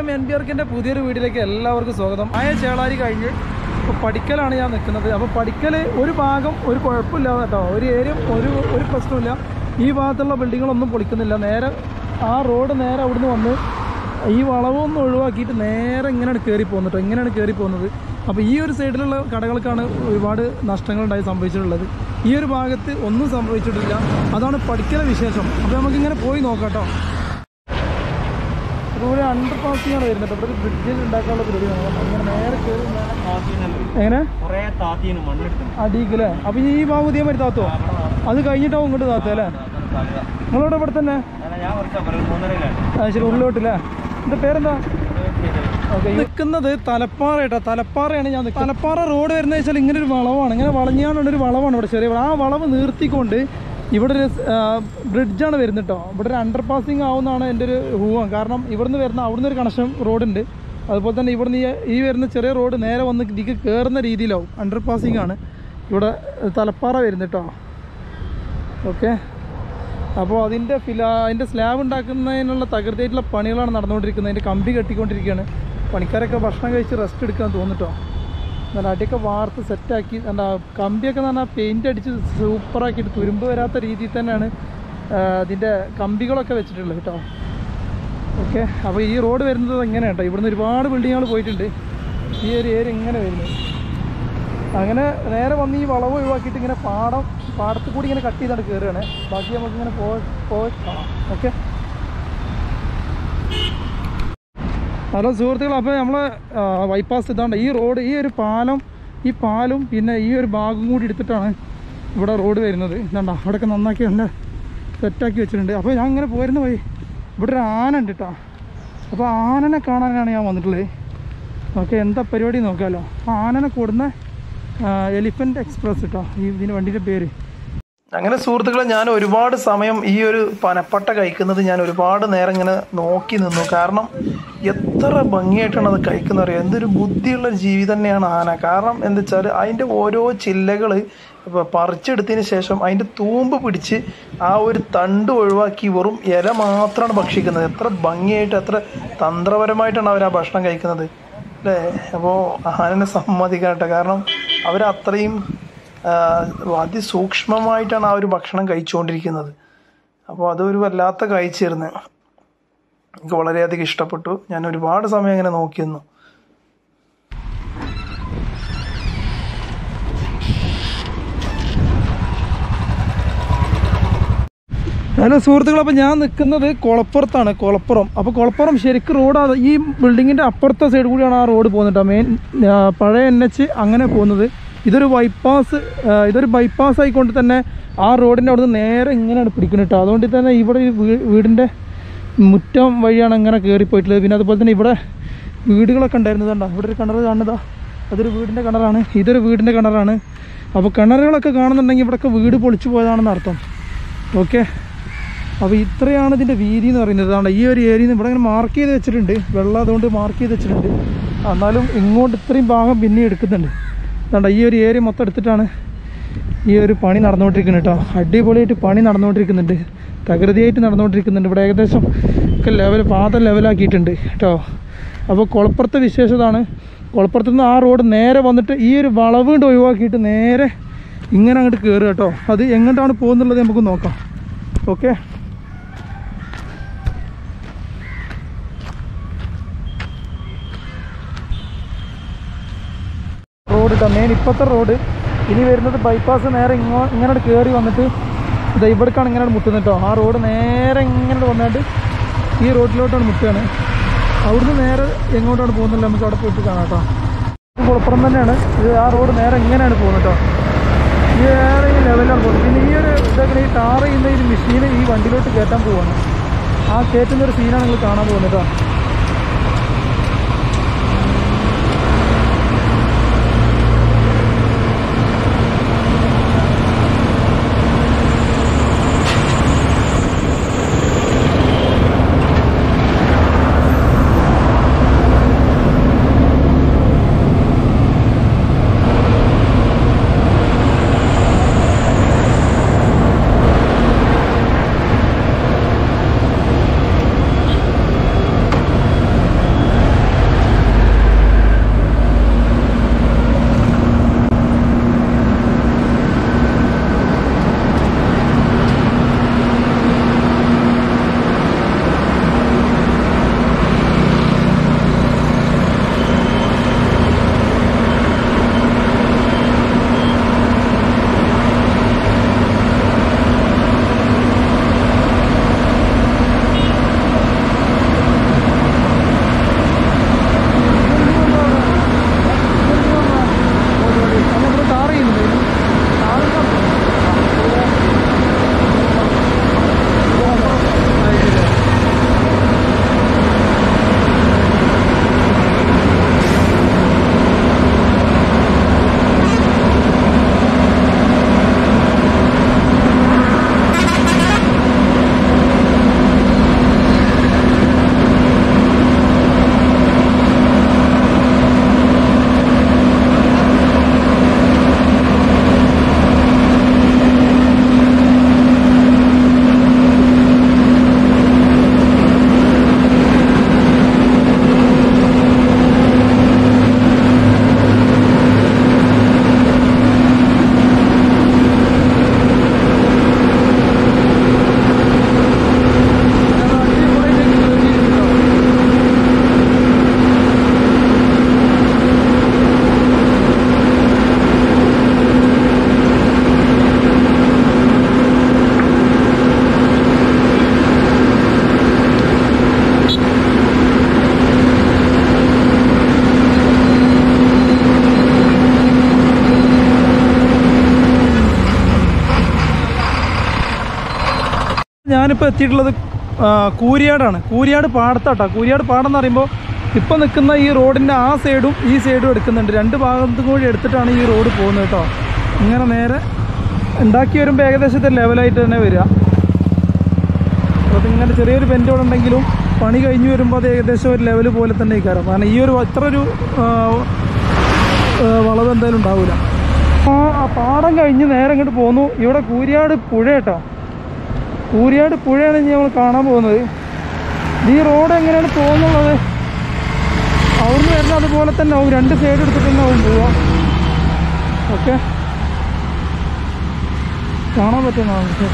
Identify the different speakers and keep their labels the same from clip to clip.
Speaker 1: നമസ്കാരം N B ആർക്കിൻ്റെ പുതിയൊരു വീഡിയോയിലേക്ക് എല്ലാവർക്കും സ്വാഗതം ആയ ചേളാരി കഴിഞ്ഞ് ഇപ്പോൾ പഠിക്കലാണ് ഞാൻ നിൽക്കുന്നത് അപ്പോൾ പഠിക്കൽ ഒരു ഭാഗം ഒരു കുഴപ്പമില്ല കേട്ടോ ഒരു ഏരിയ ഒരു ഒരു പ്രശ്നമില്ല ഈ ഭാഗത്തുള്ള ബിൽഡിങ്ങുകളൊന്നും പൊളിക്കുന്നില്ല നേരെ ആ റോഡ് നേരെ അവിടുന്ന് വന്ന് ഈ വളവൊന്നും ഒഴിവാക്കിയിട്ട് നേരെ ഇങ്ങനെയാണ് കയറി പോകുന്നത് കേട്ടോ ഇങ്ങനെയാണ് കയറി പോകുന്നത് അപ്പോൾ ഈ ഒരു സൈഡിലുള്ള കടകൾക്കാണ് ഒരുപാട് നഷ്ടങ്ങളുണ്ടായി സംഭവിച്ചിട്ടുള്ളത് ഈ ഒരു ഭാഗത്ത് ഒന്നും സംഭവിച്ചിട്ടില്ല അതാണ് പഠിക്കലെ വിശേഷം അപ്പോൾ നമുക്കിങ്ങനെ പോയി നോക്കാം കേട്ടോ ഇവിടെ അണ്ടർ പാസിംഗ് ആണ് വരുന്നത് ഇവിടെ ബ്രിഡ്ജിൽ ഉണ്ടാക്കാനുള്ള പരിപാടിയാണ് അങ്ങനെ നേരെ കയറി നേരെ- എങ്ങനെ
Speaker 2: കൊറേ താത്തീന് മണ്ണെടുത്തു
Speaker 1: അടിയിക്കല്ലേ അപ്പൊ ഇനി ഈ ഭാഗം പുതിയ മരി താത്തോ അത് കഴിഞ്ഞിട്ടാവും ഇങ്ങോട്ട് താത്ത അല്ലേ നിങ്ങളവിടെ ഇവിടെ തന്നെ
Speaker 2: ഞാൻ കുറച്ചാ പറയുന്നത് മൂന്നരയിലാണ്
Speaker 1: ആ ശരി ഉള്ളിലോട്ടില്ലേ എന്റെ പേരെന്താ ഓക്കെ നിൽക്കുന്നത് തലപ്പാറ കേട്ടോ തലപ്പാറയാണ് ഞാൻ നിൽക്കുന്നത് തലപ്പാറ റോഡ് വരുന്നത് വെച്ചാൽ ഇങ്ങനെ ഒരു വളവാണ് ഇങ്ങനെ വളഞ്ഞാണ് ഒരു വളവാണ് ഇവിടെ ചെറിയ വളവ്. ആ വളവ് നിർത്തിക്കൊണ്ട് ഇവിടെ ഒരു ബ്രിഡ്ജാണ് വരുന്നത് കേട്ടോ ഇവിടെ ഒരു അണ്ടർ പാസിങ് ആവുന്നതാണ് എൻ്റെ ഒരു ഊഹം കാരണം ഇവിടുന്ന് വരുന്ന അവിടുന്ന് ഒരു കണക്ഷൻ റോഡുണ്ട് അതുപോലെ തന്നെ ഇവിടുന്ന് ഈ- ഈ വരുന്ന ചെറിയ റോഡ് നേരെ വന്ന് ഇതിക്ക് കയറുന്ന രീതിയിലാവും അണ്ടർ പാസിങ് ആണ് ഇവിടെ തലപ്പാറ വരുന്നത് കേട്ടോ ഓക്കെ അപ്പോൾ അതിൻ്റെ ഫില അതിൻ്റെ സ്ലാബ് ഉണ്ടാക്കുന്നതിനുള്ള തകൃതിയായിട്ടുള്ള പണികളാണ് നടന്നുകൊണ്ടിരിക്കുന്നത് അതിൻ്റെ കമ്പി കെട്ടിക്കൊണ്ടിരിക്കുകയാണ് പണിക്കാരൊക്കെ ഭക്ഷണം കഴിച്ച് റെസ്റ്റ് എടുക്കാൻ തോന്നിട്ടോ എന്നാൽ അടിയൊക്കെ വാർത്ത് സെറ്റാക്കി എന്താ കമ്പിയൊക്കെ എന്ന് പറഞ്ഞാൽ പെയിൻ്റ് അടിച്ച് സൂപ്പറാക്കിയിട്ട് തുരുമ്പ് വരാത്ത രീതിയിൽ തന്നെയാണ് ആ, അതിൻ്റെ കമ്പികളൊക്കെ വെച്ചിട്ടുള്ളത് കേട്ടോ ഓക്കെ അപ്പോൾ ഈ റോഡ് വരുന്നത് എങ്ങനെ കേട്ടോ ഇവിടുന്ന് ഒരുപാട് ബിൽഡിങ്ങുകൾ പോയിട്ടുണ്ട് ഈ ഒരു ഏരിയ ഇങ്ങനെ വരുന്നത് അങ്ങനെ നേരെ വന്ന് ഈ വളവ് ഒഴിവാക്കിയിട്ട് ഇങ്ങനെ പാടം പാടത്ത് കൂടി ഇങ്ങനെ കട്ട് ചെയ്താണ് കയറുകയാണ് ബാക്കി നമുക്ക് ഇങ്ങനെ പോ പോയി കാണാം ഓക്കെ ഹലോ സുഹൃത്തുക്കൾ അപ്പോൾ നമ്മൾ ബൈപ്പാസ് ഇതാണ്ട് ഈ റോഡ് ഈ ഒരു പാലം ഈ പാലും പിന്നെ ഈ ഒരു ഭാഗം കൂടി എടുത്തിട്ടാണ് ഇവിടെ റോഡ് വരുന്നത് ഇതാണ്ട അവിടെയൊക്കെ നന്നാക്കി നല്ല സെറ്റാക്കി വെച്ചിട്ടുണ്ട് അപ്പോൾ ഞാൻ ഇങ്ങനെ പോരുന്ന വഴി ഇവിടെ ഒരു ആന ഉണ്ട് കേട്ടോ അപ്പോൾ ആനനെ കാണാനാണ് ഞാൻ വന്നിട്ടുള്ളത് ഓക്കെ എന്താ പരിപാടി നോക്കാമല്ലോ ആ ആനനെ കൂടുന്ന എലിഫൻറ്റ് എക്സ്പ്രസ് കേട്ടോ ഈ ഇതിൻ്റെ വണ്ടിയുടെ പേര് അങ്ങനെ സുഹൃത്തുക്കളെ ഞാൻ ഒരുപാട് സമയം ഈ ഒരു പനപ്പട്ട കഴിക്കുന്നത് ഞാൻ ഒരുപാട് നേരം ഇങ്ങനെ നോക്കി നിന്നു കാരണം എത്ര ഭംഗിയായിട്ടാണ് അത് കഴിക്കുന്നത് അറിയാം എന്തൊരു ബുദ്ധിയുള്ള ജീവി തന്നെയാണ് ആന കാരണം എന്താ വെച്ചാൽ അതിൻ്റെ ഓരോ ചില്ലകൾ പറിച്ചെടുത്തതിന് ശേഷം അതിൻ്റെ തൂമ്പ് പിടിച്ച് ആ ഒരു തണ്ട് ഒഴിവാക്കി വെറും ഇല മാത്രമാണ് ഭക്ഷിക്കുന്നത് എത്ര ഭംഗിയായിട്ട് എത്ര തന്ത്രപരമായിട്ടാണ് അവർ ആ ഭക്ഷണം കഴിക്കുന്നത് അല്ലേ അപ്പോൾ ആനനെ സമ്മതിക്കണം കേട്ടോ കാരണം അവരത്രയും ആഹ് അതിസൂക്ഷ്മമായിട്ടാണ് ആ ഒരു ഭക്ഷണം കഴിച്ചുകൊണ്ടിരിക്കുന്നത് അപ്പോൾ അതൊരു വല്ലാത്ത കാഴ്ചയായിരുന്നു എനിക്ക് വളരെയധികം ഇഷ്ടപ്പെട്ടു ഞാൻ ഒരുപാട് സമയം ഇങ്ങനെ നോക്കിയിരുന്നു ഹലോ സുഹൃത്തുക്കൾ അപ്പോൾ ഞാൻ നിൽക്കുന്നത് കുളപ്പുറത്താണ് കുളപ്പുറം അപ്പോൾ കുളപ്പുറം ശരിക്കും റോഡ് ഈ ബിൽഡിങ്ങിൻ്റെ അപ്പുറത്തെ സൈഡ് കൂടിയാണ് ആ റോഡ് പോകുന്നത് കേട്ടോ മെയിൻ ആ, പഴയ എൻ എച്ച് അങ്ങനെ പോകുന്നത് ഇതൊരു ബൈപ്പാസ് ആ, ഇതൊരു ബൈപ്പാസ് ആയിക്കൊണ്ട് തന്നെ ആ റോഡിൻ്റെ അവിടുന്ന് നേരെ ഇങ്ങനെയാണ് പിടിക്കുന്നത് കേട്ടോ അതുകൊണ്ട് തന്നെ ഇവിടെ ഈ വീ- വീടിൻ്റെ മുറ്റം വഴിയാണ് ഇങ്ങനെ കയറിപ്പോയിട്ടുള്ളത് പിന്നെ അതുപോലെ തന്നെ ഇവിടെ വീടുകളൊക്കെ ഉണ്ടായിരുന്നത് കണ്ടോ ഇവിടെ ഒരു കിണർ കാണുന്നതാ അതൊരു വീടിൻ്റെ കിണറാണ് ഇതൊരു വീടിൻ്റെ കിണറാണ് അപ്പോൾ കിണറുകളൊക്കെ കാണുന്നുണ്ടെങ്കിൽ ഇവിടെയൊക്കെ വീട് പൊളിച്ചു പോയതാണെന്ന് അർത്ഥം ഓക്കെ അപ്പോൾ ഇത്രയാണ് ഇതിൻ്റെ വീതി എന്ന് പറയുന്നത് അതാണ് ഈ ഒരു ഏരിയ ഇവിടെ ഇങ്ങനെ മാർക്ക് ചെയ്ത് വെച്ചിട്ടുണ്ട് വെള്ളം അതുകൊണ്ട് മാർക്ക് ചെയ്ത് വെച്ചിട്ടുണ്ട് എന്നാലും ഇങ്ങോട്ട് ഇത്രയും ഭാഗം പിന്നെ എടുക്കുന്നുണ്ട് അതാണ്ട ഈ ഒരു ഏരിയ മൊത്തം എടുത്തിട്ടാണ് ഈ ഒരു പണി നടന്നുകൊണ്ടിരിക്കുന്നത് കേട്ടോ അടിപൊളിയായിട്ട് പണി നടന്നുകൊണ്ടിരിക്കുന്നുണ്ട് തകൃതിയായിട്ട് നടന്നുകൊണ്ടിരിക്കുന്നുണ്ട് ഇവിടെ ഏകദേശം ഒക്കെ ലെവൽ പാത ലെവലാക്കിയിട്ടുണ്ട് കേട്ടോ അപ്പോൾ കുളപ്പുറത്തെ വിശേഷതാണ് കുളപ്പുറത്ത് നിന്ന് ആ റോഡ് നേരെ വന്നിട്ട് ഈ ഒരു വളവ് കൊണ്ട് ഒഴിവാക്കിയിട്ട് നേരെ ഇങ്ങനെ അങ്ങോട്ട് കയറുക കേട്ടോ അത് എങ്ങോട്ടാണ് പോകുന്നുള്ളത് നമുക്ക് നോക്കാം ഓക്കെ റോഡ് കേട്ടോ മെയിൻ ഇപ്പോഴത്തെ റോഡ് ഇനി വരുന്നത് ബൈപ്പാസ് നേരെ ഇങ്ങോ ഇങ്ങനെ കയറി വന്നിട്ട് ഇത് ഇവിടേക്കാണ് ഇങ്ങനെ മുട്ടുന്നത് കേട്ടോ ആ റോഡ് നേരെ ഇങ്ങനെ വന്നിട്ട് ഈ റോഡിലോട്ടാണ് മുട്ടുകയാണ് അവിടുന്ന് നേരെ എങ്ങോട്ടാണ് പോകുന്നത് നമുക്ക് അവിടെ പോയിട്ട് കാണാം കേട്ടോ ഇത് കുളപ്പുറം തന്നെയാണ് ഇത് ആ റോഡ് നേരെ ഇങ്ങനെയാണ് പോകുന്നത് കേട്ടോ ഈ വേറെ ഈ ലെവലാണ് പോകുന്നത് പിന്നെ ഈ ഒരു ഇതൊക്കെ ഈ ടാർ ചെയ്യുന്ന ഈ മെഷീൻ ഈ വണ്ടിയിലോട്ട് കയറ്റാൻ പോവാണ് ആ കയറ്റുന്ന ഒരു സീനാണ് നിങ്ങൾ കാണാൻ പോകുന്നത് കേട്ടോ ഞാനിപ്പോൾ എത്തിയിട്ടുള്ളത് ആ, കൂരിയാടാണ് കൂരിയാട് പാടത്താട്ടോ കൂരിയാട് പാടം എന്ന് പറയുമ്പോൾ ഇപ്പോൾ നിൽക്കുന്ന ഈ റോഡിൻ്റെ ആ സൈഡും ഈ സൈഡും എടുക്കുന്നുണ്ട് രണ്ട് ഭാഗത്തും കൂടി എടുത്തിട്ടാണ് ഈ റോഡ് പോകുന്നത് കേട്ടോ ഇങ്ങനെ നേരെ ഉണ്ടാക്കി വരുമ്പോൾ ഏകദേശത്തെ ലെവലായിട്ട് തന്നെ വരിക അപ്പോൾ അതിങ്ങനെ ചെറിയൊരു ബെൻഡ് ഇവിടെ ഉണ്ടെങ്കിലും പണി കഴിഞ്ഞ് വരുമ്പോൾ അത് ഏകദേശം ഒരു ലെവൽ പോലെ തന്നെ ഇരിക്കാറ് കാരണം ഈ ഒരു ഇത്ര ഒരു ആ, ആ, വളവ് എന്തായാലും ഉണ്ടാവില്ല ആ ആ പാടം കഴിഞ്ഞ് നേരെ ഇങ്ങോട്ട് പോന്നു ഇവിടെ കൂരിയാട് പുഴ കേട്ടോ കൂരിയാട് പുഴയാണ് ഇനി നമ്മൾ കാണാൻ പോകുന്നത് ഈ റോഡ് എങ്ങനെയാണ് പോകുന്നുള്ളത് അവിടുന്ന് വരുന്ന അതുപോലെ തന്നെ ആവും രണ്ട് സൈഡ് എടുത്തിട്ട് തന്നെ ആവും പോവാ ഓക്കെ കാണാൻ പറ്റുന്ന നമുക്ക്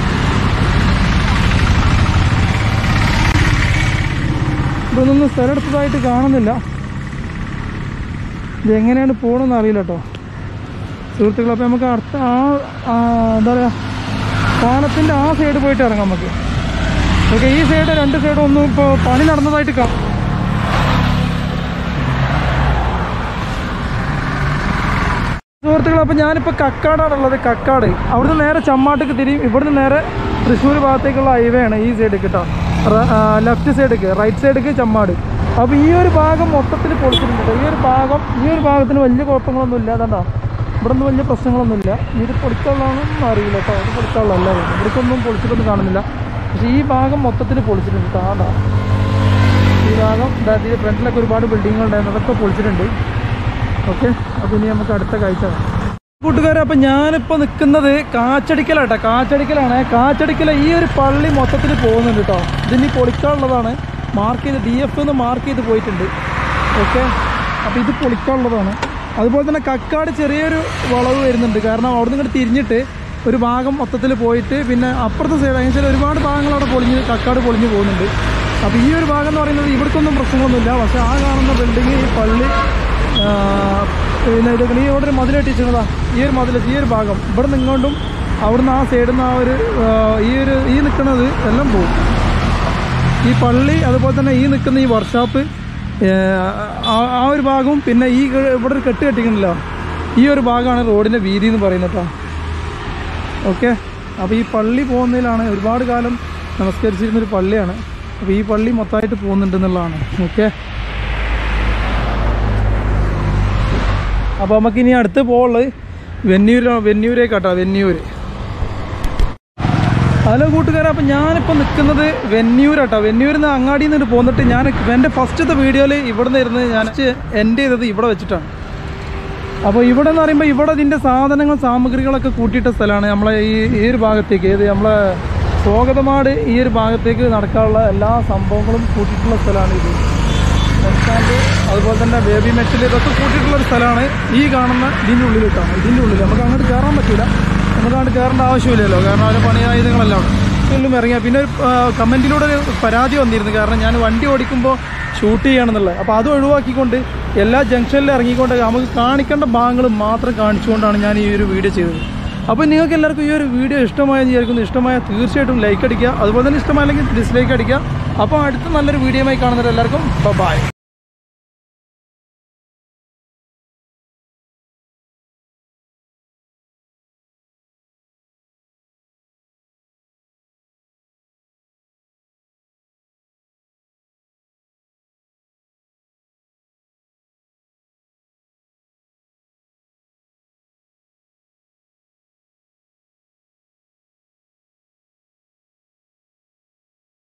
Speaker 1: ഇതൊന്നും സ്ഥലം എടുത്തതായിട്ട് കാണുന്നില്ല ഇതെങ്ങനെയാണ് പോകണമെന്ന് അറിയില്ല കേട്ടോ സുഹൃത്തുക്കളെ അപ്പോൾ നമുക്ക് അടുത്ത ആ ആ, എന്താ പറയുക പാലത്തിൻ്റെ ആ സൈഡ് പോയിട്ട് ഇറങ്ങാം നമുക്ക് ഓക്കെ ഈ സൈഡ് രണ്ട് സൈഡും ഒന്നും ഇപ്പോൾ പണി നടന്നതായിട്ട് കാണാം സുഹൃത്തുക്കളെ അപ്പോൾ ഞാനിപ്പോൾ കക്കാടാണുള്ളത് കക്കാട് അവിടുന്ന് നേരെ ചമ്മാട്ടിക്ക് തിരിയും ഇവിടുന്ന് നേരെ തൃശ്ശൂർ ഭാഗത്തേക്കുള്ള ഹൈവേ ആണ് ഈ സൈഡിലേക്ക് കേട്ടോ ലെഫ്റ്റ് സൈഡിലേക്ക് റൈറ്റ് സൈഡിലേക്ക് ചമ്മാട് അപ്പോൾ ഈ ഒരു ഭാഗം മൊത്തത്തിൽ പൊളിച്ചിട്ടുണ്ട് കേട്ടോ. ഈ ഒരു ഭാഗം ഈ ഒരു ഭാഗത്തിന് വലിയ കുഴപ്പങ്ങളൊന്നും ഇല്ല അതാ ഇവിടെ ഒന്നും വലിയ പ്രശ്നങ്ങളൊന്നുമില്ല ഇത് പൊളിക്കാനുള്ളതാണെന്ന് അറിയില്ല കേട്ടോ ഇത് പൊളിക്കാനുള്ളതല്ല ഇവിടേക്കൊന്നും പൊളിച്ചിട്ടൊന്നും കാണുന്നില്ല പക്ഷേ ഈ ഭാഗം മൊത്തത്തിൽ പൊളിച്ചിട്ടുണ്ട് കേട്ടോ അതാ ഈ ഭാഗം അതായത് ഈ ഫ്രണ്ടിലൊക്കെ ഒരുപാട് ബിൽഡിങ്ങുകൾ ഉണ്ടായിരുന്നു അതൊക്കെ പൊളിച്ചിട്ടുണ്ട് ഓക്കെ അപ്പോൾ ഇനി നമുക്ക് അടുത്ത കാഴ്ച കാണാം. കൂട്ടുകാരെ അപ്പം ഞാനിപ്പോൾ നിൽക്കുന്നത് കാച്ചടിക്കലാട്ടോ കാച്ചടിക്കലാണ് കാച്ചടിക്കല ഈ ഒരു പള്ളി മൊത്തത്തിൽ പോകുന്നുണ്ട് കേട്ടോ ഇതിനി പൊളിക്കാനുള്ളതാണ് മാർക്ക് ചെയ്ത് ഡി എഫ് എന്ന് മാർക്ക് ചെയ്ത് പോയിട്ടുണ്ട് ഓക്കെ അപ്പോൾ ഇത് പൊളിക്കാനുള്ളതാണ് അതുപോലെ തന്നെ കക്കാട് ചെറിയൊരു വളവ് വരുന്നുണ്ട് കാരണം അവിടെ നിന്ന് ഇങ്ങോട്ട് തിരിഞ്ഞിട്ട് ഒരു ഭാഗം മൊത്തത്തിൽ പോയിട്ട് പിന്നെ അപ്പുറത്തെ സൈഡ് അതിന് ഒരുപാട് ഭാഗങ്ങൾ അവിടെ പൊളിഞ്ഞ് കക്കാട് പൊളിഞ്ഞ് പോകുന്നുണ്ട് അപ്പോൾ ഈ ഒരു ഭാഗം എന്ന് പറയുന്നത് ഇവിടേക്കൊന്നും പ്രശ്നങ്ങളൊന്നുമില്ല പക്ഷേ ആ കാണുന്ന ബിൽഡിങ് ഈ പള്ളി ആ, പിന്നെ ഇതൊക്കെ ഈ ഇവിടെ ഒരു മതിൽ കെട്ടിച്ചിരുന്നതാ ഈ ഒരു മതിൽ ഈ ഒരു ഭാഗം ഇവിടെ നിന്ന് ഇങ്ങോട്ടും അവിടുന്ന് ആ സൈഡിൽ നിന്ന് ആ ഒരു ആ, ഈ ഒരു ഈ നിൽക്കുന്നത് എല്ലാം പോകും ഈ പള്ളി അതുപോലെ തന്നെ ഈ നിൽക്കുന്ന ഈ വർക്ക്ഷോപ്പ് ആ ആ ഒരു ഭാഗവും പിന്നെ ഈ ക- ഇവിടെ ഒരു കെട്ട് കെട്ടിക്കണല്ലോ ഈ ഒരു ഭാഗമാണ് റോഡിൻ്റെ വീതി എന്ന് പറയുന്നത് കേട്ടോ ഓക്കെ അപ്പോൾ ഈ പള്ളി പോകുന്നതിലാണ് ഒരുപാട് കാലം നമസ്കരിച്ചിരുന്നൊരു പള്ളിയാണ് അപ്പോൾ ഈ പള്ളി മൊത്തമായിട്ട് പോകുന്നുണ്ടെന്നുള്ളതാണ് ഓക്കെ അപ്പോൾ നമുക്ക് ഇനി അടുത്ത് പോകുള്ളത് വെന്നൂർ വെന്നൂരേക്കാട്ടോ വെന്നൂർ ഹലോ കൂട്ടുകാരെ അപ്പം ഞാനിപ്പോൾ നിൽക്കുന്നത് വെന്നൂരാട്ടോ വെന്നൂരിൽ നിന്ന് അങ്ങാടിയിൽ നിന്ന് പോന്നിട്ട് ഞാൻ എൻ്റെ ഫസ്റ്റത്തെ വീഡിയോയിൽ ഇവിടെ നിന്ന് ഇരുന്ന് ഞാൻ എൻ്റെ ചെയ്തത് ഇവിടെ വെച്ചിട്ടാണ് അപ്പോൾ ഇവിടെ എന്ന് പറയുമ്പോൾ ഇവിടെ ഇതിൻ്റെ സാധനങ്ങൾ സാമഗ്രികളൊക്കെ കൂട്ടിയിട്ട സ്ഥലമാണ് നമ്മളെ ഈ ഈ ഒരു ഭാഗത്തേക്ക് ഏത് നമ്മളെ സ്വാഗതമാട് ഈ ഒരു ഭാഗത്തേക്ക് നടക്കാനുള്ള എല്ലാ സംഭവങ്ങളും കൂട്ടിയിട്ടുള്ള സ്ഥലമാണ് ഇത് സ്റ്റാൻഡ് അതുപോലെ തന്നെ ബേബി മെറ്റൽ ഇതൊക്കെ കൂട്ടിയിട്ടുള്ള ഒരു സ്ഥലമാണ് ഈ കാണുന്ന ഇതിൻ്റെ ഉള്ളിൽ കിട്ടാണ് ഇതിൻ്റെ ഉള്ളിൽ നമുക്ക് അങ്ങോട്ട് കയറാൻ പറ്റില്ല നമുക്ക് അങ്ങോട്ട് കയറേണ്ട ആവശ്യമില്ലല്ലോ കാരണം അതിന് പണിയായുധങ്ങളെല്ലാം ഉള്ളിലും ഇറങ്ങിയ പിന്നെ ഒരു കമൻറ്റിലൂടെ ഒരു പരാതി വന്നിരുന്നു കാരണം ഞാൻ വണ്ടി ഓടിക്കുമ്പോൾ ഷൂട്ട് ചെയ്യണമെന്നുള്ളത് അപ്പോൾ അത് ഒഴിവാക്കിക്കൊണ്ട് എല്ലാ ജംഗ്ഷനിലും ഇറങ്ങിക്കൊണ്ട് നമുക്ക് കാണിക്കേണ്ട ഭാഗങ്ങൾ മാത്രം കാണിച്ചുകൊണ്ടാണ് ഞാൻ ഈ ഒരു വീഡിയോ ചെയ്തത് അപ്പോൾ നിങ്ങൾക്ക് എല്ലാവർക്കും ഈ ഒരു വീഡിയോ ഇഷ്ടമായെന്ന് വിചാരിക്കുന്നു ഇഷ്ടമായ തീർച്ചയായിട്ടും ലൈക്ക് അടിക്കുക അതുപോലെ തന്നെ ഇഷ്ടമായില്ലെങ്കിൽ ഡിസ്ലൈക്ക് അടിക്കുക അപ്പോൾ അടുത്ത നല്ലൊരു വീഡിയോയുമായി കാണുന്നവരെല്ലാവർക്കും ബൈ